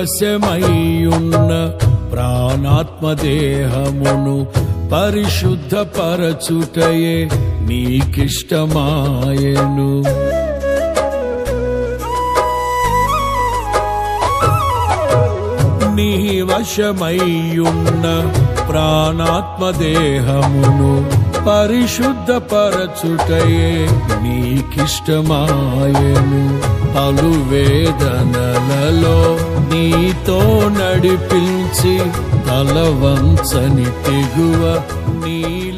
వశమయ్యున్న ప్రాణాత్మదేహమును పరిశుద్ధపరచుటయే నీకిష్టమాయను నీ వశమయ్యున్న ప్రాణాత్మదేహమును పరిశుద్ధపరచుటయే నీకిష్టమాయను పలు వేదనలలో నీతో నడిపించి తలవంచని తెగువ నీ